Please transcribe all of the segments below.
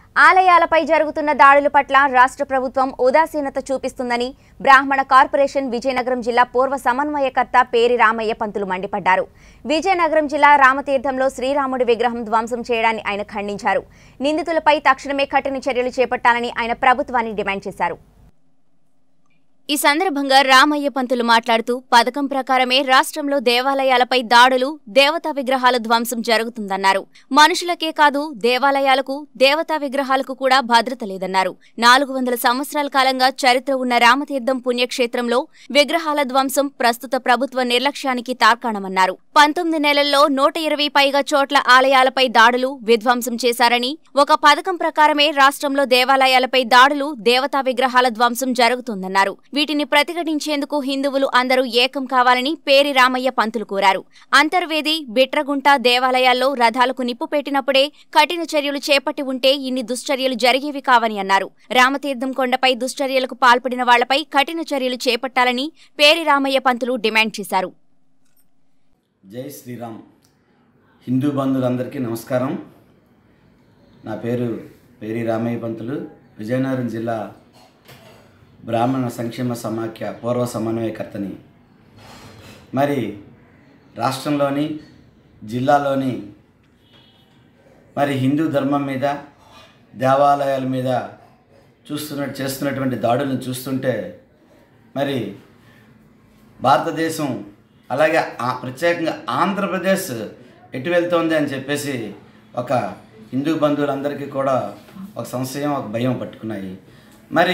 ఆలయాలపై జరుగుతున్న దాడుల పట్ల రాష్ట్ర ప్రభుత్వం ఉదాసీనత చూపిస్తుందని బ్రాహ్మణ కార్పొరేషన్ విజయనగరం జిల్లా పూర్వ సమన్వయకర్త పేరి రామయ్య పంతులు మండిపడ్డారు విజయనగరం జిల్లా రామతీర్థంలో శ్రీరాముడి విగ్రహం ధ్వంసం చేయడాన్ని ఆయన ఖండించారు నిందితులపై తక్షణమే కఠిన చర్యలు చేపట్టాలని ఆయన ప్రభుత్వాన్ని డిమాండ్ చేశారు ఈ సందర్భంగా రామయ్య పంతులు మాట్లాడుతూ పథకం ప్రకారమే రాష్ట్రంలో దేవాలయాలపై దాడులు దేవతా విగ్రహాల ధ్వంసం జరుగుతుందన్నారు మనుషులకే కాదు దేవాలయాలకు దేవతా విగ్రహాలకు కూడా భద్రత లేదన్నారు నాలుగు వందల సంవత్సరాల కాలంగా చరిత్ర ఉన్న రామతీర్థం పుణ్యక్షేత్రంలో విగ్రహాల ధ్వంసం ప్రస్తుత ప్రభుత్వ నిర్లక్ష్యానికి తార్కాణమన్నారు పంతొమ్మిది నెలల్లో నూట ఇరవై పైగా చోట్ల ఆలయాలపై దాడులు విధ్వంసం చేశారని ఒక పథకం ప్రకారమే రాష్ట్రంలో దేవాలయాలపై దాడులు దేవతా విగ్రహాల ధ్వంసం జరుగుతోందన్నారు వీటిని ప్రతిఘటించేందుకు హిందువులు అందరూ ఏకం కావాలని పేరి రామయ్య పంతులు కోరారు అంతర్వేది బిట్రగుంట దేవాలయాల్లో రథాలకు నిప్పు పెట్టినప్పుడే కఠిన చర్యలు చేపట్టి ఉంటే ఇన్ని దుశ్చర్యలు జరిగేవి కావని అన్నారు రామతీర్థం కొండపై దుశ్చర్యలకు పాల్పడిన వాళ్లపై కఠిన చర్యలు చేపట్టాలని పేరి రామయ్య పంతులు డిమాండ్ చేశారు జై శ్రీరామ్ హిందూ బంధువులందరికీ నమస్కారం నా పేరు పేరి రామయ్య పంతులు విజయనగరం జిల్లా బ్రాహ్మణ సంక్షేమ సమాఖ్య పూర్వ సమన్వయకర్తని మరి రాష్ట్రంలోని జిల్లాలోని మరి హిందూ ధర్మం మీద దేవాలయాల మీద చూస్తున్న చేస్తున్నటువంటి దాడులను చూస్తుంటే మరి భారతదేశం అలాగే ఆ ప్రత్యేకంగా ఆంధ్రప్రదేశ్ ఎటు వెళ్తోంది అని చెప్పేసి ఒక హిందూ బంధువులందరికీ కూడా ఒక సంశయం ఒక భయం పట్టుకున్నాయి మరి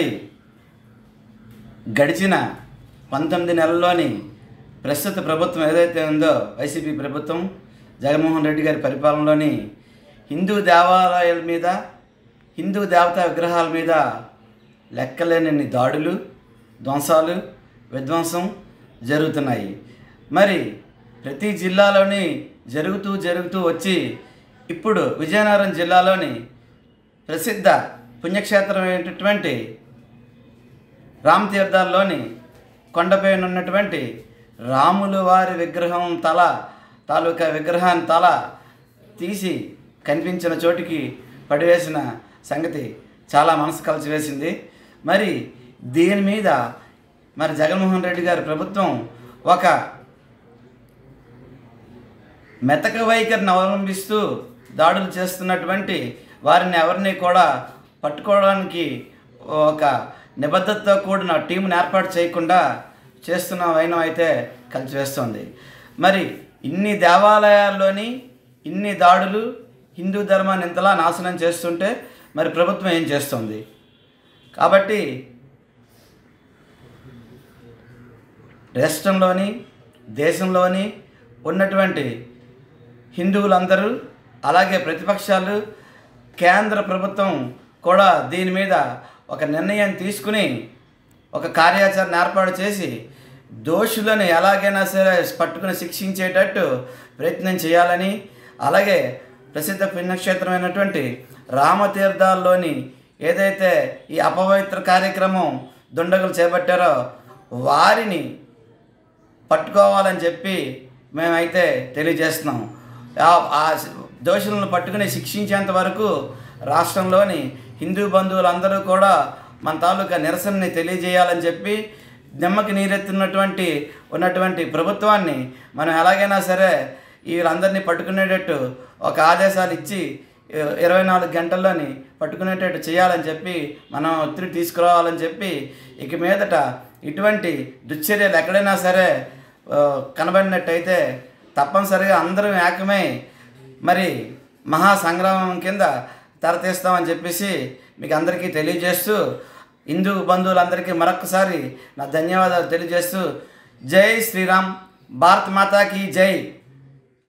గడిచిన పంతొమ్మిది నెలల్లోని ప్రస్తుత ప్రభుత్వం ఏదైతే ఉందో వైసీపీ ప్రభుత్వం జగన్మోహన్ రెడ్డి గారి పరిపాలనలోని హిందూ దేవాలయాల మీద హిందూ దేవతా విగ్రహాల మీద లెక్కలేనన్ని దాడులు ధ్వంసాలు విధ్వంసం జరుగుతున్నాయి మరి ప్రతి జిల్లాలోని జరుగుతూ జరుగుతూ వచ్చి ఇప్పుడు విజయనగరం జిల్లాలోని ప్రసిద్ధ పుణ్యక్షేత్రమైనటువంటి రామతీర్థాల్లోని కొండపైన ఉన్నటువంటి రాములు వారి విగ్రహం తల తాలూకా విగ్రహాన్ని తల తీసి కనిపించిన చోటికి పడివేసిన సంగతి చాలా మనసు కలిసివేసింది మరి దీని మీద మరి జగన్మోహన్ రెడ్డి గారి ప్రభుత్వం ఒక మెతక వైఖరిని అవలంబిస్తూ దాడులు చేస్తున్నటువంటి వారిని ఎవరిని కూడా పట్టుకోవడానికి ఒక నిబద్ధతతో కూడిన టీంను ఏర్పాటు చేయకుండా చేస్తున్న వైనం అయితే కలిసివేస్తుంది మరి ఇన్ని దేవాలయాల్లోని ఇన్ని దాడులు హిందూ ధర్మాన్ని ఇంతలా నాశనం చేస్తుంటే మరి ప్రభుత్వం ఏం చేస్తుంది కాబట్టి రాష్ట్రంలోని దేశంలోని ఉన్నటువంటి హిందువులందరూ అలాగే ప్రతిపక్షాలు కేంద్ర ప్రభుత్వం కూడా దీని మీద ఒక నిర్ణయం తీసుకుని ఒక కార్యాచరణ ఏర్పాటు చేసి దోషులను ఎలాగైనా సరే పట్టుకుని శిక్షించేటట్టు ప్రయత్నం చేయాలని అలాగే ప్రసిద్ధ పుణ్యక్షేత్రమైనటువంటి రామతీర్థాల్లోని ఏదైతే ఈ అపవిత్ర కార్యక్రమం దుండగులు చేపట్టారో వారిని పట్టుకోవాలని చెప్పి మేమైతే తెలియజేస్తున్నాం ఆ- ఆ దోషులను పట్టుకుని శిక్షించేంత వరకు రాష్ట్రంలోని హిందూ బంధువులందరూ కూడా మన తాలూకా నిరసనని తెలియజేయాలని చెప్పి నిమ్మకి నీరెత్తున్నటువంటి ఉన్నటువంటి ప్రభుత్వాన్ని మనం ఎలాగైనా సరే వీళ్ళందరినీ పట్టుకునేటట్టు ఒక ఆదేశాలు ఇచ్చి ఇ- ఇరవై నాలుగు గంటల్లోని పట్టుకునేటట్టు చేయాలని చెప్పి మనం ఒత్తిడి తీసుకురావాలని చెప్పి ఇక మీదట ఇటువంటి దుశ్చర్యలు ఎక్కడైనా సరే ఆ, కనబడినట్టయితే తప్పనిసరిగా అందరం ఏకమై మరి మహా సంగ్రామం కింద తెరతీస్తామని చెప్పేసి మీకు అందరికీ తెలియజేస్తూ హిందూ బంధువులందరికీ మరొకసారి నా ధన్యవాదాలు తెలియజేస్తూ జై శ్రీరామ్ భారత్ మాతాకి జై